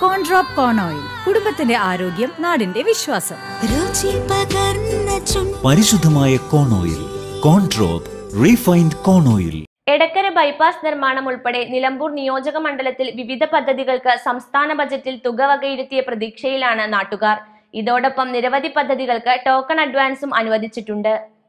കോൺഡ്രോപ്പ് കോൺ oil കുടുംബത്തിന്റെ ആരോഗ്യം നാടിന്റെ വിശ്വാസം രുചി പകർന്ന ചുണ്ട് പരിശുദ്ധമായ കോൺ ഓയിൽ കോൺട്രോപ്പ് refined corn oil Edakkara bypass നിർമ്മാണം ഉൾപ്പെടെ നിലമ്പൂർ നിയോജക മണ്ഡലത്തിൽ വിവിധ പദ്ധതികൾക്ക് സംസ്ഥാന ബജറ്റിൽ തുക വകയിരുത്തിയ പ്രതീക്ഷയിലാണ് നാട്ടുകാർ ഇതോടൊപ്പം നിരവധി പദ്ധതികൾക്ക് ടോക്കൺ അഡ്വാൻസും അനുവദിച്ചിട്ടുണ്ട്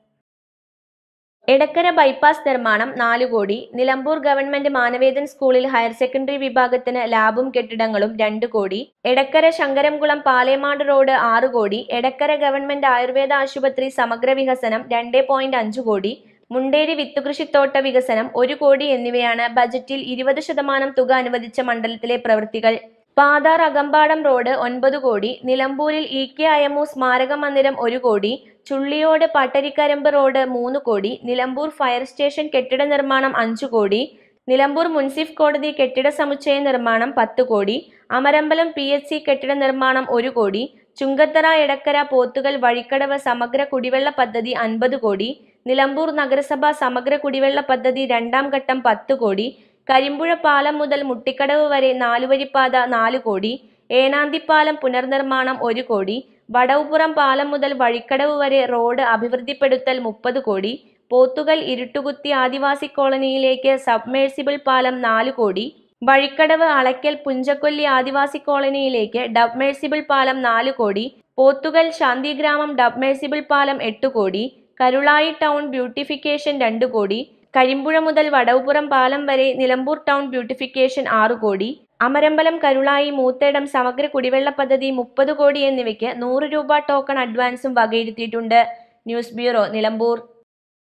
എടക്കര ബൈപ്പാസ് നിർമ്മാണം നാല് കോടി നിലമ്പൂർ ഗവൺമെന്റ് മാനവേദൻ സ്കൂളിൽ ഹയർ സെക്കൻഡറി വിഭാഗത്തിന് ലാബും കെട്ടിടങ്ങളും രണ്ട് കോടി എടക്കര ശങ്കരംകുളം പാലേമാട് റോഡ് ആറ് കോടി എടക്കര ഗവൺമെന്റ് ആയുർവേദ ആശുപത്രി സമഗ്ര വികസനം രണ്ട് പോയിന്റ് അഞ്ച് കോടി മുണ്ടേരി വിത്തുകൃഷിത്തോട്ട വികസനം ഒരു കോടി എന്നിവയാണ് ബജറ്റിൽ ഇരുപത് ശതമാനം തുക അനുവദിച്ച മണ്ഡലത്തിലെ പ്രവൃത്തികൾ പാതാർ അകമ്പാടം റോഡ് ഒൻപത് കോടി നിലമ്പൂരിൽ ഇ കെ അയമു സ്മാരക മന്ദിരം ഒരു കോടി ചുള്ളിയോട് പട്ടരിക്കരമ്പ് റോഡ് മൂന്ന് കോടി നിലമ്പൂർ ഫയർ സ്റ്റേഷൻ കെട്ടിട നിർമ്മാണം അഞ്ചു കോടി നിലമ്പൂർ മുൻസിഫ് കോടതി കെട്ടിട സമുച്ചയ നിർമ്മാണം പത്ത് കോടി അമരമ്പലം പി എച്ച് സി കെട്ടിട നിർമ്മാണം ഒരു കോടി ചുങ്കത്തറ എടക്കര പോത്തുകൽ വഴിക്കടവ് സമഗ്ര കുടിവെള്ള പദ്ധതി അൻപത് കോടി നിലമ്പൂർ നഗരസഭ സമഗ്ര കുടിവെള്ള പദ്ധതി രണ്ടാം ഘട്ടം പത്ത് കോടി കരിമ്പുഴ പാലം മുതൽ മുട്ടിക്കടവ് വരെ നാലുവരിപ്പാത നാല് കോടി ഏനാന്തിപ്പാലം പുനർനിർമ്മാണം ഒരു കോടി വടവുപുറം പാലം മുതൽ വഴിക്കടവ് വരെ റോഡ് അഭിവൃദ്ധിപ്പെടുത്തൽ മുപ്പത് കോടി പോത്തുകൽ ഇരുട്ടുകുത്തി ആദിവാസി കോളനിയിലേക്ക് സബ്മേഴ്സിബിൾ പാലം നാല് കോടി വഴിക്കടവ് അളയ്ക്കൽ പുഞ്ചക്കൊല്ലി ആദിവാസി കോളനിയിലേക്ക് ഡബ്മേഴ്സിബിൾ പാലം നാല് കോടി പോത്തുകൽ ശാന്തിഗ്രാമം ഡബ്മേഴ്സിബിൾ പാലം എട്ട് കോടി കരുളായി ടൗൺ ബ്യൂട്ടിഫിക്കേഷൻ രണ്ട് കോടി കരിമ്പുഴ മുതൽ വടവുപുറം പാലം വരെ നിലമ്പൂർ ടൗൺ ബ്യൂട്ടിഫിക്കേഷൻ ആറ് കോടി അമരമ്പലം കരുളായി മൂത്തേടം സമഗ്ര കുടിവെള്ള പദ്ധതി മുപ്പത് കോടി എന്നിവയ്ക്ക് നൂറ് രൂപ ടോക്കൺ അഡ്വാൻസും വകയിരുത്തിയിട്ടുണ്ട് ന്യൂസ് ബ്യൂറോ നിലമ്പൂർ